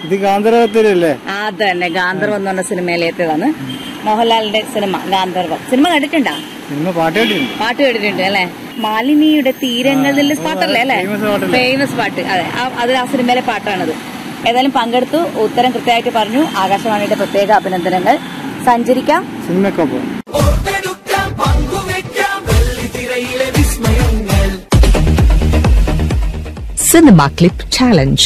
ഇത് ഗാന്ധർവത്തിലല്ലേ അത് തന്നെ ഗാന്ധർവം എന്ന് പറഞ്ഞ സിനിമയിലേത്തതാണ് മോഹൻലാലിന്റെ സിനിമ ഗാന്ധർവം സിനിമ കണ്ടിട്ടുണ്ടോ സിനിമ പാട്ട് കേട്ടിട്ടുണ്ട് പാട്ട് കേട്ടിട്ടുണ്ട് അല്ലെ മാലിനിയുടെ തീരങ്ങളിൽ പാട്ടല്ലേ അല്ലെ famous പാട്ടല്ലേ? ഫേമസ് പാട്ട് അതെ ആ- അത് ആ സിനിമയിലെ പാട്ടാണത് ഏതായാലും പങ്കെടുത്തു ഉത്തരം കൃത്യമായിട്ട് പറഞ്ഞു ആകാശവാണിയുടെ പ്രത്യേക അഭിനന്ദനങ്ങൾ സഞ്ചരിക്കാം സിനിമക്കൊപ്പം ഓർത്തെടുക്കാം പങ്കുവെക്കാം വെള്ളിത്തിരയിലെ വിസ്മയങ്ങൾ Cinema Clip Challenge.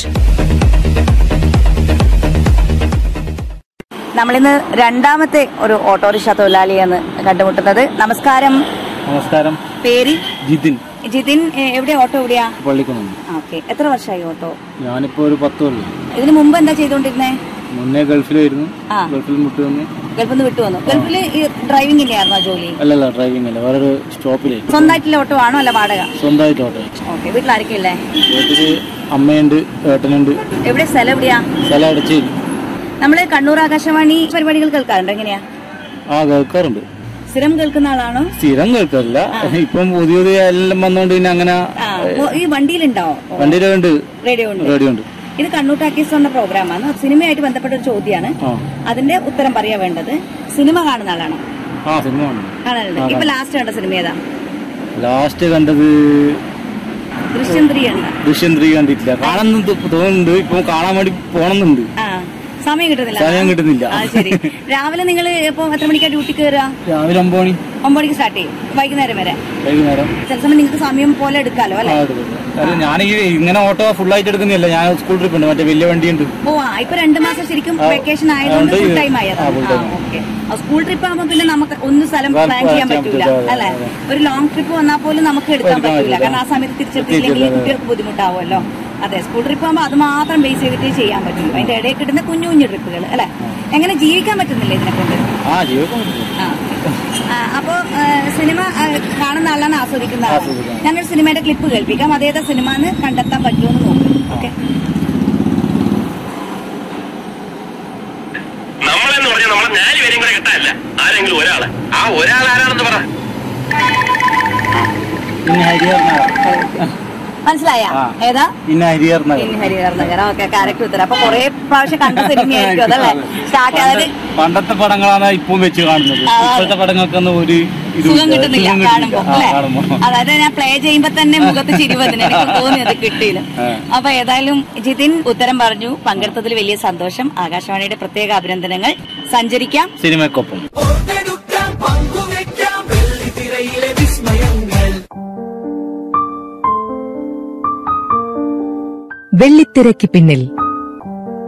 നമ്മളിന്ന് രണ്ടാമത്തെ ഒരു ഓട്ടോറിക്ഷ തൊഴിലാളിയാണ് കണ്ടുമുട്ടുന്നത് നമസ്കാരം നമസ്കാരം പേര് ജിതിൻ ജിതിൻ എ- എവിടെയാ ഓട്ടോ എവിടെയാ പള്ളിക്കുന്ന് ഓക്കെ എത്ര വർഷമായി ഓട്ടോ ഞാനിപ്പോ ഒരു പത്ത് കൊല്ലം ഇതിനു മുമ്പ് എന്താ ചെയ്തോണ്ടിരുന്നേ മുന്നേ ഗൾഫിലായിരുന്നു ആ. ഗൾഫിൽ മുട്ട് വന്ന് ഗൾഫിൽ നിന്ന് വിട്ടു വന്നു ഗൾഫിൽ ഈ ഡ്രൈവിംഗിന്റെ ആയിരുന്നോ ജോലി അല്ലല്ല ഡ്രൈവിംഗ് അല്ല വേറൊരു സ്റ്റോപ്പിലേ സ്വന്തമായിട്ടുള്ള ഓട്ടോ ആണോ അല്ല വാടക സ്വന്തമായിട്ട് ഓട്ടോ ഓക്കെ വീട്ടിലായിരിക്കില്ലേ വീട്ടില് അമ്മയുണ്ട് ഏട്ടനുണ്ട് എവിടെ സ്ഥലം എവിടെയാ സ്ഥലം അടച്ചേരി നമ്മള് കണ്ണൂർ ആകാശവാണി പരിപാടികൾ കേൾക്കാറുണ്ട് എങ്ങനെയാ ആ കേൾക്കാറുണ്ട് സ്ഥിരം കേൾക്കുന്ന ആളാണോ സ്ഥിരം കേൾക്കാറില്ല ഇപ്പം പുതിയ പുതിയ എല്ലാം വന്നോണ്ട് പിന്നെ അങ്ങനെ ആ ഓ, ഈ വണ്ടിയിലുണ്ടാവോ വണ്ടിയിലുണ്ട് റേഡിയോ ഉണ്ട് റേഡിയോ ഉണ്ട് ഇത് കണ്ണൂർ ടാക്കീസ് എന്ന പ്രോഗ്രാമാണ് സിനിമയായിട്ട് ബന്ധപ്പെട്ട ഒരു ചോദ്യമാണ് ആ അതിന്റെ ഉത്തരം പറയാ വേണ്ടത് സിനിമ കാണുന്ന ആളാണോ ആ സിനിമ കാണുന്നു കാണലുണ്ട് ഇപ്പൊ ലാസ്റ്റ് കണ്ട സിനിമ ഏതാ ലാസ്റ്റ് കണ്ടത് ദൃശ്യം ത്രീ ഉണ്ട് ദൃശ്യം ത്രീ കണ്ടിട്ടില്ല കാണാൻ തോന്നുന്നുണ്ട് ഇപ്പൊ കാണാൻ വേണ്ടി പോണമെന്നുണ്ട് ആ സമയം കിട്ടുന്നില്ല സമയം കിട്ടുന്നില്ല. ആ ശരി രാവിലെ നിങ്ങൾ ഇപ്പൊ എത്ര മണിക്കാ ഡ്യൂട്ടി കയറുക രാവിലെ ഒമ്പത് മണി ഒമ്പത് മണിക്ക് സ്റ്റാർട്ട് ചെയ്യും വൈകുന്നേരം വരെ വൈകുന്നേരം ചില സമയം നിങ്ങൾക്ക് സമയം പോലെ എടുക്കാലോ ആ, അല്ലെ എടുക്കും. കാരണം ഞാൻ ഈ ഇങ്ങനെ ഓട്ടോ ഫുൾ ആയിട്ട് എടുക്കുന്നില്ല ഞാൻ സ്കൂൾ ട്രിപ്പ് ഉണ്ട് മറ്റേ വലിയ വണ്ടിയുണ്ട് ഓ ആ ഇപ്പൊ രണ്ടു മാസം ശരിക്കും ആ, വെക്കേഷൻ ആയതുകൊണ്ട് അതുകൊണ്ട് ഫുൾ ഇത് ടൈം ആ, ആയതാണ് full ആ time. ഓക്കെ സ്കൂൾ ട്രിപ്പ് ആകുമ്പോൾ പിന്നെ നമുക്ക് ഒന്ന് സ്ഥലം പ്ലാൻ പ്ലാൻ ചെയ്യാൻ ചെയ്യാൻ പറ്റൂല പറ്റില്ല, അല്ലെ അതെ. ഒരു ലോങ് ട്രിപ്പ് വന്നാൽ പോലും നമുക്ക് എടുക്കാൻ എടുക്കാൻ പറ്റൂല പറ്റില്ല. കാരണം ആ സമയത്ത് തിരിച്ചെത്തിയില്ലെങ്കിൽ എത്തിയിട്ടില്ല, അതെ. കുട്ടികൾക്ക് ബുദ്ധിമുട്ടാവുമല്ലോ അതെ സ്കൂൾ ട്രിപ്പ് ആകുമ്പോൾ അത് മാത്രം ബേസ് ചെയ്തിട്ട് ചെയ്യാൻ പറ്റുള്ളൂ അതിന്റെ ഇടയിൽ കിട്ടുന്ന കുഞ്ഞു കുഞ്ഞു ട്രിപ്പുകൾ അല്ലെ എങ്ങനെ ജീവിക്കാൻ പറ്റുന്നില്ല ഇതിനെ കൊണ്ട് ആ ജീവിതം പറ്റില്ല. ആ. ആ, അപ്പോ ആ, സിനിമ ആ, കാണുന്ന ആളാണ് ആസ്വദിക്കുന്ന ആള് ആസ്വദിക്കുന്ന ആൾ. ഞാനൊരു സിനിമയുടെ ക്ലിപ്പ് കേൾപ്പിക്കാം അതേതാ സിനിമ എന്ന് കണ്ടെത്താൻ പറ്റുമെന്ന് നോക്കും ഓക്കെ നമ്മളെന്ന് പറഞ്ഞാൽ നമ്മളെ നാല് പേരെയും കൂടെ കിട്ടാനില്ല ആരെങ്കിലും ഒരാള് ആ ഒരാൾ ആരാണെന്ന് പറ പിന്നെ ഹരിഹർ നഗർ മനസ്സിലായ ആ. ഏതാ പിന്നെ ഹരിഹർ നഗർ ഇനി ഹരിഹർ നഗർ ഓക്കെ കറക്റ്റ് ഉത്തരം അപ്പൊ കുറെ പ്രാവശ്യം കണ്ട സിനിമയായിരിക്കും അതല്ലേ സ്റ്റാർട്ട് അതായത് പണ്ട്- പണ്ടത്തെ പടങ്ങളാണ് ഇപ്പം വെച്ച് കാണുന്നത് ആ, ഇപ്പോഴത്തെ പടങ്ങൾക്കൊന്നും ഒരു ഇത് സുഖം കിട്ടുന്നില്ല സുഖം കാണുമ്പോ ആ, അല്ലെ കാണുമ്പോ അതായത് ഞാൻ പ്ലേ ചെയ്യുമ്പോ തന്നെ മുഖത്ത് ചിരിവതിന് എനിക്ക് തോന്നി അത് കിട്ടിയില്ല ആ. അപ്പൊ ഏതായാലും ജിതിൻ ഉത്തരം പറഞ്ഞു പങ്കെടുത്തതിൽ വലിയ സന്തോഷം ആകാശവാണിയുടെ പ്രത്യേക അഭിനന്ദനങ്ങൾ സഞ്ചരിക്കാം സിനിമക്കൊപ്പം ഓർത്തെടുക്കാം പങ്കുവെക്കാം വെള്ളിത്തിരയിലെ വിസ്മയങ്ങൾ വെള്ളിത്തിരയ്ക്ക് പിന്നിൽ